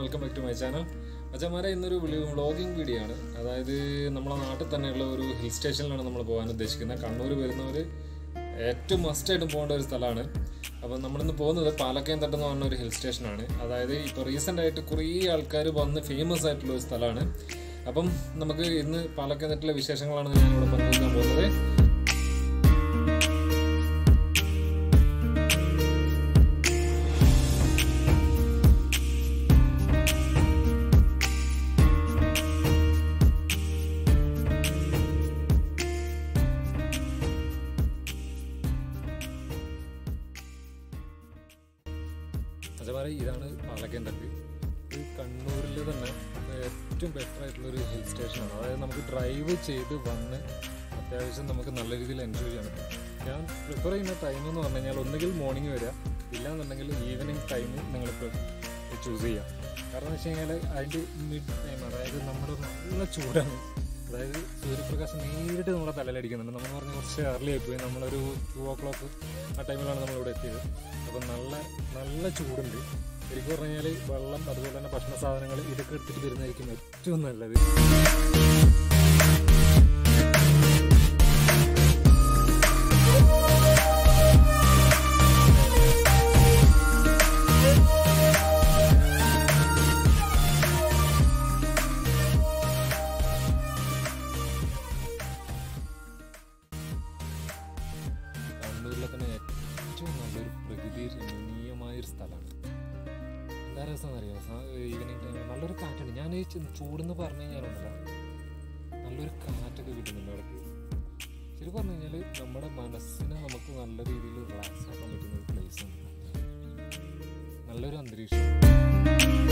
welcome back to my channel അച്ഛന്മാരെ ഇന്നൊരു vlogging video ആണ് അതായത് നമ്മളെ നാട്ടിൽ തന്നെയുള്ള ഒരു ഹിൽ സ്റ്റേഷനിലാണ് നമ്മൾ പോകാൻ ഉദ്ദേശിക്കുന്നത് കണ്ണൂർ വരുന്നവർ ഏറ്റവും മസ്റ്റായിട്ടും പോകേണ്ട ഒരു സ്ഥലമാണ് അപ്പം നമ്മളിന്ന് പോകുന്നത് പാലക്കയം തട്ട് എന്ന് പറഞ്ഞ ഒരു ഹിൽ സ്റ്റേഷനാണ് അതായത് ഇപ്പോൾ റീസെൻ്റ് ആയിട്ട് കുറേ ആൾക്കാർ വന്ന് ഫേമസ് ആയിട്ടുള്ള ഒരു സ്ഥലമാണ് അപ്പം നമുക്ക് ഇന്ന് പാലക്കയം തട്ടിലെ വിശേഷങ്ങളാണ് ഞാനിവിടെ പങ്കുവെക്കാൻ പോകുന്നത് അതേപോലെ ഇതാണ് പാലക്കയം തട്ട് ഇത് കണ്ണൂരിൽ തന്നെ ഏറ്റവും ബെറ്റർ ആയിട്ടുള്ള ഒരു ഹിൽ സ്റ്റേഷനാണ് അതായത് നമുക്ക് ഡ്രൈവ് ചെയ്ത് വന്ന് അത്യാവശ്യം നമുക്ക് നല്ല രീതിയിൽ എൻജോയ് ചെയ്യാൻ പറ്റും ഞാൻ പ്രിഫർ ചെയ്യുന്ന ടൈം എന്ന് പറഞ്ഞു കഴിഞ്ഞാൽ ഒന്നുകിൽ മോർണിംഗ് വരിക ഇല്ലാന്നുണ്ടെങ്കിൽ ഈവനിങ് ടൈം നിങ്ങൾ ചൂസ് ചെയ്യാം കാരണം എന്ന് വെച്ച് കഴിഞ്ഞാൽ അതിൻ്റെ മിഡ് ടൈം അതായത് നമ്മുടെ നല്ല ചൂടാണ് അതായത് സൂര്യപ്രകാശം നേരിട്ട് നമ്മുടെ തലയിലടിക്കുന്നുണ്ട് നമ്മൾ പറഞ്ഞ കുറച്ച് early ആയിപ്പോയി നമ്മളൊരു ടു ഓ ക്ലോക്ക് ആ ടൈമിലാണ് നമ്മളിവിടെ എത്തിയത് അപ്പം നല്ല നല്ല ചൂടുണ്ട് ശരിക്കും പറഞ്ഞു കഴിഞ്ഞാൽ വെള്ളം അതുപോലെ തന്നെ ഭക്ഷണ സാധനങ്ങൾ ഇതൊക്കെ എടുത്തിട്ട് വരുന്നതായിരിക്കും ഏറ്റവും നല്ലത് കണ്ണൂരിലെ തന്നെ ഏറ്റവും നല്ലൊരു പ്രകൃതി രമണീയമായ ഒരു സ്ഥലമാണ് എന്താ രസം അറിയാം ഈവനിങ് ടൈമിൽ നല്ലൊരു കാറ്റുണ്ട് ഞാൻ ഈ ചെ- ചൂടെന്ന് പറഞ്ഞു കഴിഞ്ഞാലുണ്ടല്ല നല്ലൊരു കാറ്റൊക്കെ കിട്ടുന്നുണ്ട് ഇടയ്ക്ക് ശരി പറഞ്ഞു കഴിഞ്ഞാൽ നമ്മുടെ മനസ്സിനെ നമുക്ക് നല്ല രീതിയിൽ റിലാക്സ് ആക്കാൻ പറ്റുന്ന ഒരു പ്ലേസ് ആണ് നല്ലൊരു അന്തരീക്ഷം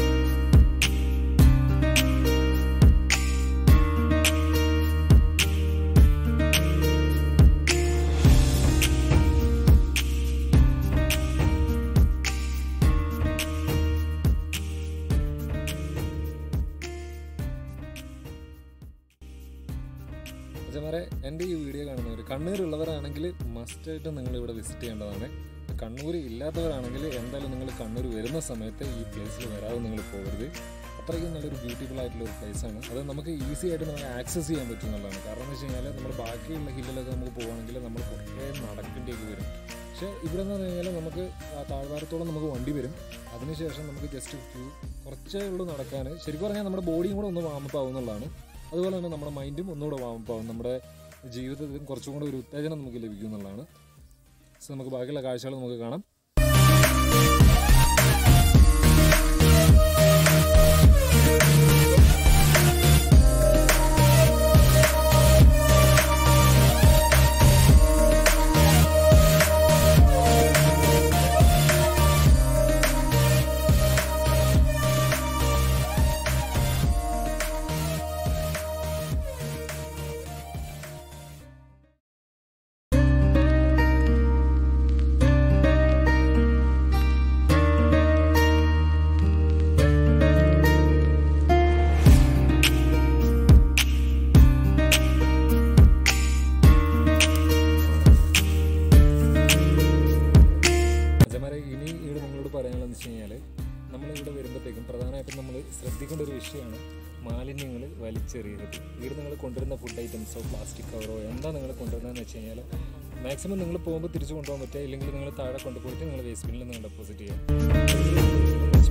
അതേമാരെ എൻ്റെ ഈ വീഡിയോ കാണുന്നവർ കണ്ണൂരുള്ളവരാണെങ്കിൽ മസ്റ്റായിട്ട് നിങ്ങൾ ഇവിടെ വിസിറ്റ് ചെയ്യേണ്ടതാണ് കണ്ണൂർ ഇല്ലാത്തവരാണെങ്കിൽ എന്തായാലും നിങ്ങൾ കണ്ണൂർ വരുന്ന സമയത്ത് ഈ പ്ലേസിൽ വരാതെ നിങ്ങൾ പോകരുത് അത്രയ്ക്കും നല്ലൊരു ബ്യൂട്ടിഫുൾ ആയിട്ടുള്ള ഒരു place ആണ് അത് നമുക്ക് ഈസി ആയിട്ട് നമുക്ക് ആക്സസ് ചെയ്യാൻ പറ്റും എന്നുള്ളതാണ് കാരണം എന്ന് വെച്ച് കഴിഞ്ഞാൽ നമ്മൾ ബാക്കിയുള്ള ഹില്ലിലൊക്കെ നമുക്ക് പോകുകയാണെങ്കിൽ നമ്മൾ കുറേ നടക്കേണ്ടിയൊക്കെ വരും പക്ഷേ ഇവിടെ എന്ന് പറഞ്ഞു കഴിഞ്ഞാൽ നമുക്ക് ആ താഴ്വാരത്തോളം നമുക്ക് വണ്ടി വരും അതിനുശേഷം നമുക്ക് ജസ്റ്റ് ഫ്യൂ കുറച്ചേ ഉള്ളൂ നടക്കാൻ ശരിക്കും പറഞ്ഞാൽ നമ്മുടെ ബോഡിയും കൂടെ ഒന്ന് വാമപ്പ് ആവുന്നുള്ളതാണ് അതുപോലെ തന്നെ നമ്മുടെ മൈൻഡും ഒന്നുകൂടെ വാമപ്പ് ആവും നമ്മുടെ ജീവിതത്തിൽ കുറച്ചും കൂടെ ഒരു ഉത്തേജനം നമുക്ക് ലഭിക്കും എന്നുള്ളതാണ് സോ നമുക്ക് ബാക്കിയുള്ള കാഴ്ചകൾ നമുക്ക് കാണാം അജമാരെ ഇനി ഇവിടെ നിങ്ങളോട് പറയാനുള്ളതെന്ന് വെച്ച് കഴിഞ്ഞാൽ നമ്മളിവിടെ വരുമ്പോഴത്തേക്കും പ്രധാനമായിട്ടും നമ്മൾ ശ്രദ്ധിക്കേണ്ട ഒരു വിഷയമാണ് മാലിന്യങ്ങൾ വലിച്ചെറിയരുത് ഇവിടെ നിങ്ങൾ കൊണ്ടുവരുന്ന ഫുഡ് ഐറ്റംസോ പ്ലാസ്റ്റിക് കവറോ എന്താ നിങ്ങൾ കൊണ്ടുവരുന്നതെന്ന് വെച്ച് കഴിഞ്ഞാൽ മാക്സിമം നിങ്ങൾ പോകുമ്പോൾ തിരിച്ചു കൊണ്ടുപോകാൻ പറ്റുക ഇല്ലെങ്കിൽ നിങ്ങൾ താഴെ കൊണ്ടുപോയിട്ട് നിങ്ങൾ വേസ്റ്റ് ബിന്നിൽ നിങ്ങൾ ഡെപ്പോസിറ്റ് ചെയ്യാം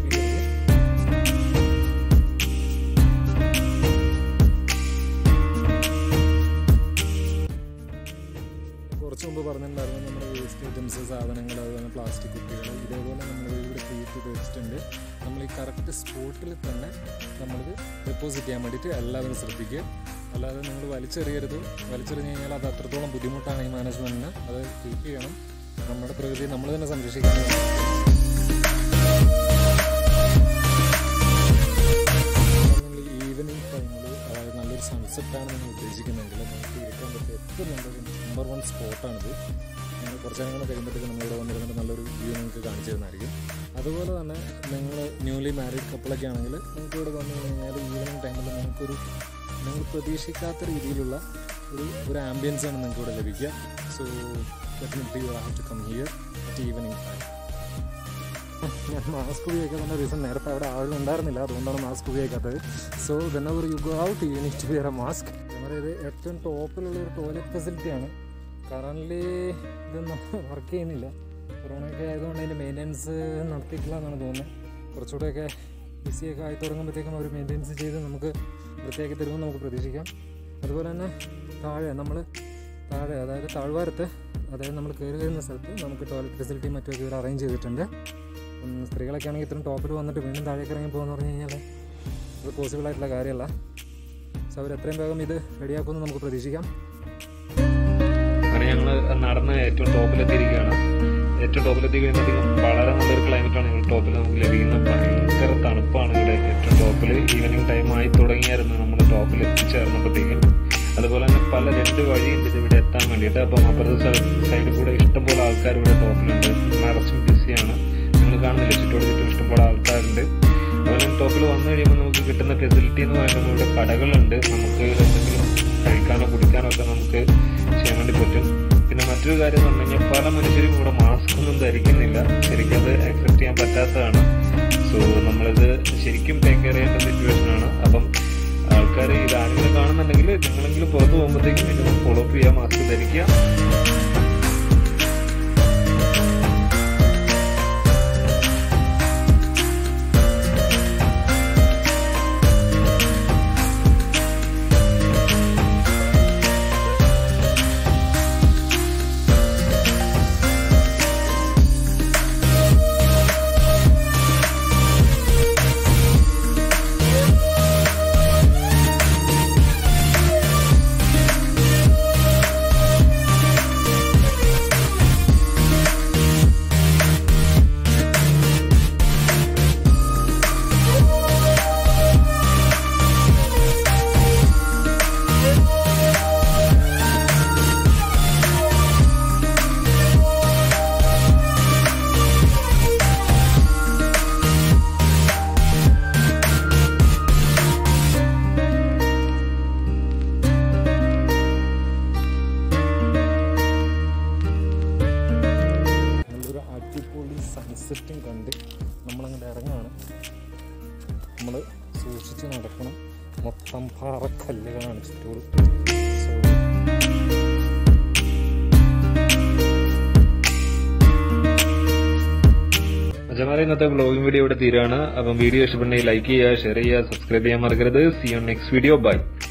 കുറച്ച് മുമ്പ് പറഞ്ഞിട്ടുണ്ടായിരുന്നു നമ്മുടെ വേസ്റ്റ് ഐറ്റംസ് സാധനങ്ങൾ അതുപോലെ പ്ലാസ്റ്റിക് കുപ്പികൾ ഇതേപോലെ നമ്മൾ ഇവിടെ ക്രിയേറ്റ് ചെയ്ത് വെച്ചിട്ടുണ്ട് നമ്മൾ ഈ കറക്റ്റ് സ്പോട്ടിൽ തന്നെ നമ്മളിത് ഡെപ്പോസിറ്റ് ചെയ്യാൻ വേണ്ടിയിട്ട് എല്ലാവരും ശ്രദ്ധിക്കുക അല്ലാതെ നിങ്ങൾ വലിച്ചെറിയരുത് വലിച്ചെറിഞ്ഞ് കഴിഞ്ഞാൽ അത് അത്രത്തോളം ബുദ്ധിമുട്ടാണ് ഈ മാനേജ്മെൻറ്റിന് അത് കീപ്പ് ചെയ്യണം നമ്മുടെ പ്രകൃതി നമ്മൾ തന്നെ സംരക്ഷിക്കണം ഈവനിങ് ടൈമിൽ അതായത് നല്ലൊരു സൺസെറ്റാണ് നിങ്ങൾ ഉദ്ദേശിക്കുന്നതെങ്കിൽ നമുക്ക് ഇരിക്കാൻ പറ്റിയ ഏറ്റവും നല്ലൊരു നമ്പർ വൺ സ്പോട്ടാണിത് ഞങ്ങൾ കുറച്ച് നേരം കഴിയുമ്പോഴത്തേക്ക് നമ്മളിവിടെ വന്നിരുന്നിട്ട് നല്ലൊരു വ്യൂ നിങ്ങൾക്ക് കാണിച്ചു തരുന്നതായിരിക്കും അതുപോലെ തന്നെ നിങ്ങൾ ന്യൂലി മാരീഡ് കപ്പിളൊക്കെ ആണെങ്കിൽ നിങ്ങൾക്ക് ഇവിടെ വന്നു കഴിഞ്ഞാൽ ഈവനിങ് ടൈമിൽ നിങ്ങൾക്കൊരു നിങ്ങൾ പ്രതീക്ഷിക്കാത്ത രീതിയിലുള്ള ഒരു ഒരു ആംബിയൻസ് ആണ് നിങ്ങൾക്ക് ഇവിടെ ലഭിക്കുക so definitely you have to come here at evening time ഞാൻ മാസ്ക് ഉപയോഗിക്കാത്ത റീസൺ നേരത്തെ അവിടെ ആരും ഉണ്ടായിരുന്നില്ല അതുകൊണ്ടാണ് മാസ്ക് ഉപയോഗിക്കാത്തത് so whenever you go out you need wear a mask ഇത് ഏറ്റവും ടോപ്പിലുള്ള ഒരു ടോയ്ലറ്റ് ഫെസിലിറ്റിയാണ് കറൻ്റ് ഇതൊന്നും വർക്ക് ചെയ്യുന്നില്ല കൊറോണയൊക്കെ ആയതുകൊണ്ട് അതിൻ്റെ മെയിൻ്റെനൻസ് നടത്തിയിട്ടില്ല എന്നാണ് തോന്നുന്നത് കുറച്ചുകൂടെയൊക്കെ ബിസിയൊക്കെ ആയി തുടങ്ങുമ്പോഴത്തേക്കും അവർ മെയിൻ്റെനൻസ് ചെയ്ത് നമുക്ക് വൃത്തിയാക്കി തരുമെന്ന് നമുക്ക് പ്രതീക്ഷിക്കാം അതുപോലെ തന്നെ താഴെ നമ്മൾ താഴെ അതായത് താഴ്വാരത്ത് അതായത് നമ്മൾ കയറി വരുന്ന സ്ഥലത്ത് നമുക്ക് ടോയ്ലറ്റ് ഫെസിലിറ്റിയും മറ്റുമൊക്കെ ഇവർ അറേഞ്ച് ചെയ്തിട്ടുണ്ട് ഉം, സ്ത്രീകളൊക്കെ ആണെങ്കിൽ ഇത്രയും ടോപ്പിൽ വന്നിട്ട് വീണ്ടും താഴേക്ക് ഇറങ്ങി പോകുമെന്ന് പറഞ്ഞു കഴിഞ്ഞാൽ അത് പോസിബിൾ ആയിട്ടുള്ള കാര്യമല്ല സോ അവർ എത്രയും വേഗം ഇത് റെഡിയാക്കുമെന്ന് നമുക്ക് പ്രതീക്ഷിക്കാം അങ്ങനെ ഞങ്ങൾ നടന്ന് ഏറ്റവും ടോപ്പിലെത്തിയിരിക്കുകയാണ് ഏറ്റവും ടോപ്പിലെത്തി കഴിയുമ്പോഴത്തേക്കും വളരെ നല്ലൊരു ക്ലൈമറ്റാണ് ഞങ്ങൾ ടോപ്പിൽ നമുക്ക് ലഭിക്കുന്നത് ഭയങ്കര തണുപ്പാണ് ഇവിടെ ഏറ്റവും ടോപ്പിൽ ഈവനിങ് ടൈം ആയി തുടങ്ങിയായിരുന്നു നമ്മൾ ടോപ്പിൽ എത്തിച്ചേർന്നപ്പോഴത്തേക്കും അതുപോലെ തന്നെ പല രണ്ട് വഴിയുണ്ട് ഇത് ഇവിടെ എത്താൻ വേണ്ടിയിട്ട് അപ്പം അപ്പുറത്തെ സൈഡിൽ കൂടെ ഇഷ്ടംപോലെ ആൾക്കാർ ഇവിടെ ടോപ്പിലുണ്ട് നിറച്ചും ബിസിയാണ് നിങ്ങൾ കാണുന്നില്ല ചുറ്റോട് ചുറ്റും ഇഷ്ടംപോലെ ആൾക്കാരുണ്ട് അതുപോലെ ടോപ്പിൽ വന്നു കഴിയുമ്പോൾ നമുക്ക് കിട്ടുന്ന ഫെസിലിറ്റി എന്ന് പറയുമ്പോൾ ഇവിടെ കടകളുണ്ട് നമുക്ക് എന്തെങ്കിലും കഴിക്കാനോ കുടിക്കാനോ ഒക്കെ നമുക്ക് ചെയ്യാൻ വേണ്ടി പറ്റും പിന്നെ മറ്റൊരു കാര്യം എന്ന് പറഞ്ഞു കഴിഞ്ഞാൽ പല മനുഷ്യരും ഇവിടെ മാസ്ക് ഒന്നും ധരിക്കുന്നില്ല ശരിക്കും അത് അക്സെപ്റ്റ് ചെയ്യാൻ പറ്റാത്തതാണ് സോ നമ്മളിത് ശരിക്കും ടേക്ക് കെയർ ചെയ്യേണ്ട സിറ്റുവേഷൻ ആണ് അപ്പം ആൾക്കാർ ഇത് ആരെങ്കിലും കാണുന്നുണ്ടെങ്കിൽ നിങ്ങളെങ്കിലും പുറത്ത് പോകുമ്പോഴത്തേക്കും ഇത് ഫോളോ അപ്പ് ചെയ്യുക മാസ്ക് ധരിക്കുക നല്ലൊരു അടിപൊളി സൺസെറ്റും കണ്ട് നമ്മളങ്ങോട്ട് ഇറങ്ങുകയാണ് നമ്മൾ സൂക്ഷിച്ച് നടക്കണം മൊത്തം പാറക്കല്ലുകളാണ് ചുറ്റോട് സോ അജമാരെ ഇന്നത്തെ ബ്ലോഗിംഗ് വീഡിയോ ഇവിടെ തീരാണ് അപ്പം വീഡിയോ ഇഷ്ടപ്പെട്ടെങ്കിൽ ലൈക്ക് ചെയ്യുക ഷെയർ ചെയ്യുക സബ്സ്ക്രൈബ് ചെയ്യാൻ മറക്കരുത് see on next video by